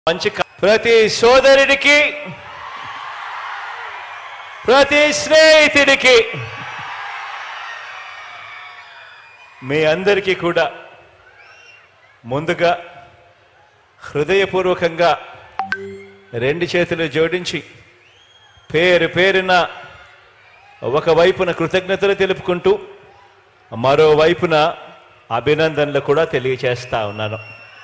మంచి కా- ప్రతి సోదరుడికి ప్రతి స్నేహితుడికి మీ అందరికీ కూడా ముందుగా హృదయపూర్వకంగా రెండు చేతులు జోడించి పేరు పేరున ఒకవైపున కృతజ్ఞతలు తెలుపుకుంటూ మరోవైపున అభినందనలు కూడా తెలియచేస్తా ఉన్నాను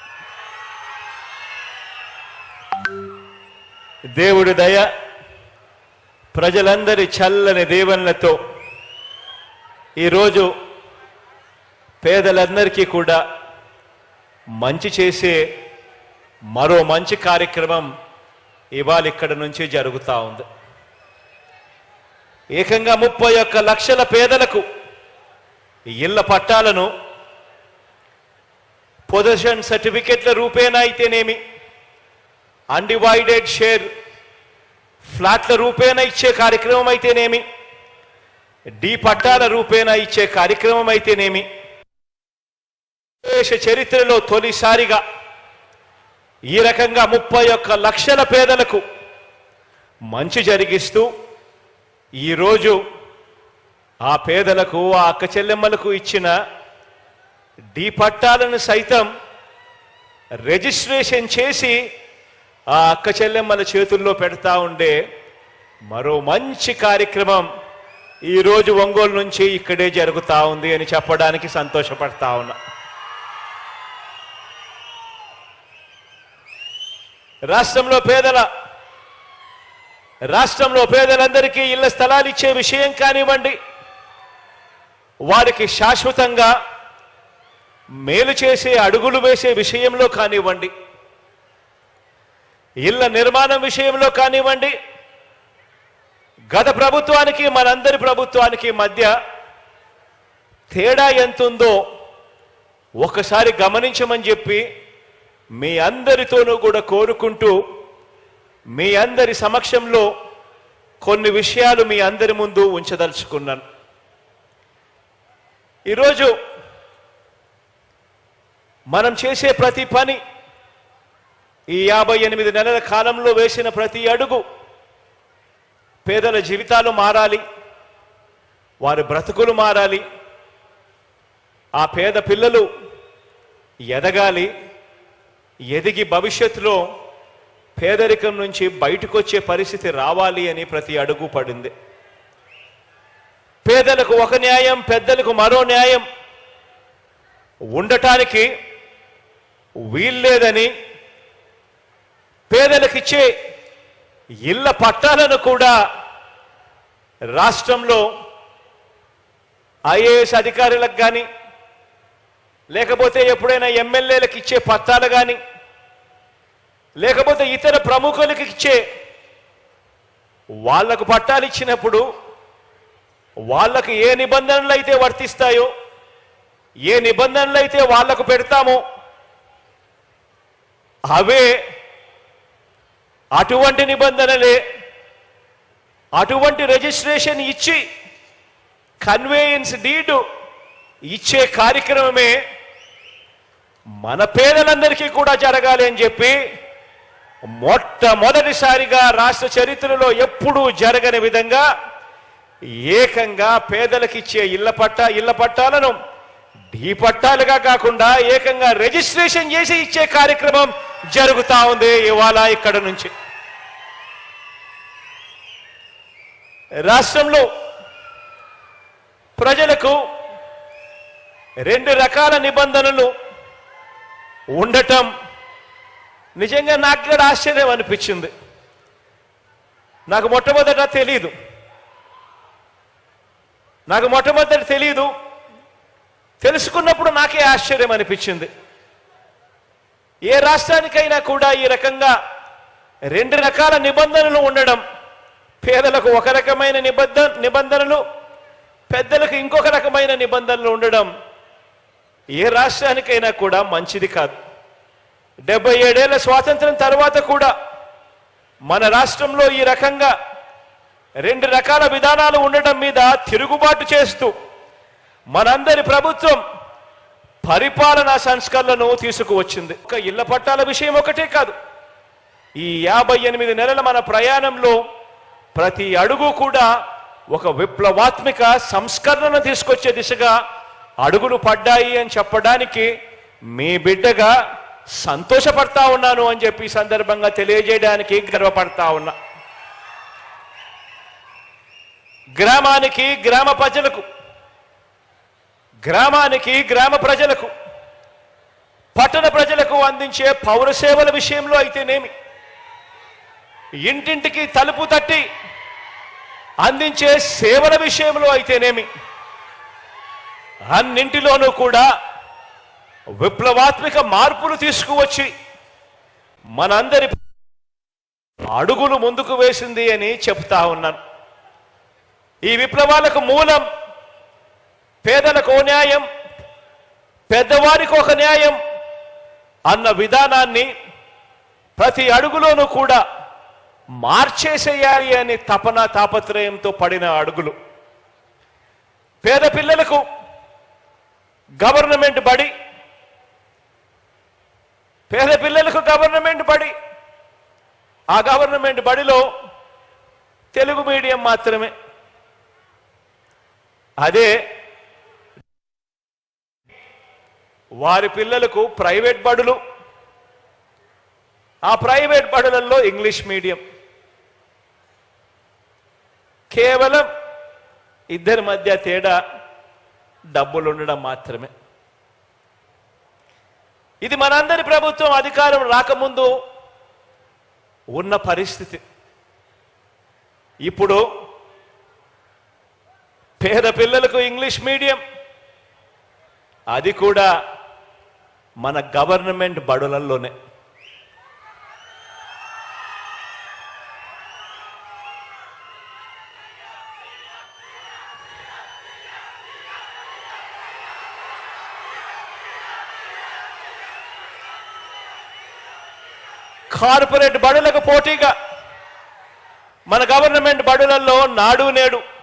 దేవుడి దయ ప్రజలందరి చల్లని దీవెనలతో ఈరోజు పేదలందరికీ కూడా మంచి చేసే మరో మంచి కార్యక్రమం ఇవాళ ఇక్కడ నుంచి జరుగుతూ ఉంది ఏకంగా ముప్పై ఒక్క లక్షల పేదలకు ఇళ్ల పట్టాలను పొజిషన్ సర్టిఫికెట్ల రూపేణా అయితేనేమి అన్డివైడెడ్ షేర్ ఫ్లాట్ల రూపేణా ఇచ్చే కార్యక్రమం అయితేనేమి డి పట్టాల రూపేణా ఇచ్చే కార్యక్రమం అయితేనేమి దేశ చరిత్రలో తొలిసారిగా ఈ రకంగా ముప్పై ఒక్క లక్షల పేదలకు మంచి జరిగిస్తూ ఈరోజు ఆ పేదలకు ఆ అక్క చెల్లెమ్మలకు ఇచ్చిన డి పట్టాలను సైతం రిజిస్ట్రేషన్ చేసి ఆ అక్క చెల్లెమ్మల చేతుల్లో పెడతా ఉండే మరో మంచి కార్యక్రమం ఈరోజు ఒంగోలు నుంచి ఇక్కడే జరుగుతా ఉంది అని చెప్పడానికి సంతోషపడతా ఉన్నా రాష్ట్రంలో పేదల రాష్ట్రంలో పేదలందరికీ ఇళ్ల స్థలాలు ఇచ్చే విషయం కానివ్వండి వారికి శాశ్వతంగా మేలు చేసే అడుగులు వేసే విషయంలో కానివ్వండి ఇళ్ల నిర్మాణం విషయంలో కానివ్వండి గత ప్రభుత్వానికి మనందరి ప్రభుత్వానికి మధ్య తేడా ఎంతుందో ఒకసారి గమనించమని చెప్పి మీ అందరితోనూ కూడా కోరుకుంటూ మీ అందరి సమక్షంలో కొన్ని విషయాలు మీ అందరి ముందు ఉంచదలుచుకున్నాను ఈరోజు మనం చేసే ప్రతి పని ఈ యాభై ఎనిమిది నెలల కాలంలో వేసిన ప్రతి అడుగు పేదల జీవితాలు మారాలి వారి బ్రతుకులు మారాలి ఆ పేద పిల్లలు ఎదగాలి ఎదిగి భవిష్యత్తులో పేదరికం నుంచి బయటకు వచ్చే పరిస్థితి రావాలి అని ప్రతి అడుగు పడింది పేదలకు ఒక న్యాయం పెద్దలకు మరో న్యాయం ఉండటానికి వీల్లేదని పేదలకిచ్చే ఇళ్ల పట్టాలను కూడా రాష్ట్రంలో ఐఏఎస్ అధికారులకు కానీ లేకపోతే ఎప్పుడైనా ఎమ్మెల్యేలకు ఇచ్చే పట్టాలు కానీ లేకపోతే ఇతర ప్రముఖులకు ఇచ్చే వాళ్లకు పట్టాలు ఇచ్చినప్పుడు వాళ్లకు ఏ నిబంధనలు అయితే వర్తిస్తాయో ఏ నిబంధనలు అయితే వాళ్లకు పెడతామో అవే అటువంటి నిబంధనలే అటువంటి రిజిస్ట్రేషన్ ఇచ్చి కన్వేయన్స్ డీడ్ ఇచ్చే కార్యక్రమమే మన పేదలందరికీ కూడా జరగాలి అని చెప్పి మొట్టమొదటిసారిగా రాష్ట్ర చరిత్రలో ఎప్పుడూ జరగని విధంగా ఏకంగా పేదలకిచ్చే ఇళ్ల పట్టా ఇళ్ల పట్టాలను ఢీ పట్టాలుగా కాకుండా ఏకంగా రిజిస్ట్రేషన్ చేసి ఇచ్చే కార్యక్రమం జరుగుతా ఉంది ఇవాళ ఇక్కడ నుంచి రాష్ట్రంలో ప్రజలకు రెండు రకాల నిబంధనలు ఉండటం నిజంగా నాకు కూడా ఆశ్చర్యం అనిపించింది నాకు మొట్టమొదట తెలీదు నాకు మొట్టమొదట తెలియదు తెలుసుకున్నప్పుడు నాకే ఆశ్చర్యం అనిపించింది ఏ రాష్ట్రానికైనా కూడా ఈ రకంగా రెండు రకాల నిబంధనలు ఉండడం పేదలకు ఒక రకమైన నిబంధ నిబంధనలు పెద్దలకు ఇంకొక రకమైన నిబంధనలు ఉండడం ఏ రాష్ట్రానికైనా కూడా మంచిది కాదు డెబ్బై ఏడేళ్ల స్వాతంత్రం తర్వాత కూడా మన రాష్ట్రంలో ఈ రకంగా రెండు రకాల విధానాలు ఉండటం మీద తిరుగుబాటు చేస్తూ మనందరి ప్రభుత్వం పరిపాలనా సంస్కరణలను తీసుకువచ్చింది ఒక ఇళ్ల పట్టాల విషయం ఒకటే కాదు ఈ యాభై ఎనిమిది నెలల మన ప్రయాణంలో ప్రతి అడుగు కూడా ఒక విప్లవాత్మిక సంస్కరణను తీసుకొచ్చే దిశగా అడుగులు పడ్డాయి అని చెప్పడానికి మీ బిడ్డగా సంతోషపడతా ఉన్నాను అని చెప్పి ఈ సందర్భంగా తెలియజేయడానికి గర్వపడతా ఉన్నా గ్రామానికి గ్రామ ప్రజలకు గ్రామానికి గ్రామ ప్రజలకు పట్టణ ప్రజలకు అందించే పౌర సేవల విషయంలో అయితేనేమి ఇంటింటికి తలుపు తట్టి అందించే సేవల విషయంలో అయితేనేమి అన్నింటిలోనూ కూడా విప్లవాత్మక మార్పులు తీసుకువచ్చి మనందరి అడుగులు ముందుకు వేసింది అని చెప్తా ఉన్నాను ఈ విప్లవాలకు మూలం పేదలకు ఓ న్యాయం పెద్దవారికి ఒక న్యాయం అన్న విధానాన్ని ప్రతి అడుగులోనూ కూడా మార్చేసేయాలి అని తపన తాపత్రయంతో పడిన అడుగులు పేద పిల్లలకు గవర్నమెంట్ బడి పేద పిల్లలకు గవర్నమెంట్ బడి ఆ గవర్నమెంట్ బడిలో తెలుగు మీడియం మాత్రమే అదే వారి పిల్లలకు ప్రైవేట్ బడులు ఆ ప్రైవేట్ బడులలో ఇంగ్లీష్ మీడియం కేవలం ఇద్దరి మధ్య తేడా డబ్బులు ఉండడం మాత్రమే ఇది మనందరి ప్రభుత్వం అధికారం రాకముందు ఉన్న పరిస్థితి ఇప్పుడు పేద పిల్లలకు ఇంగ్లీష్ మీడియం అది కూడా మన గవర్నమెంట్ బడులలోనే కార్పొరేట్ బడులకు పోటీగా మన గవర్నమెంట్ బడులలో నాడు నేడు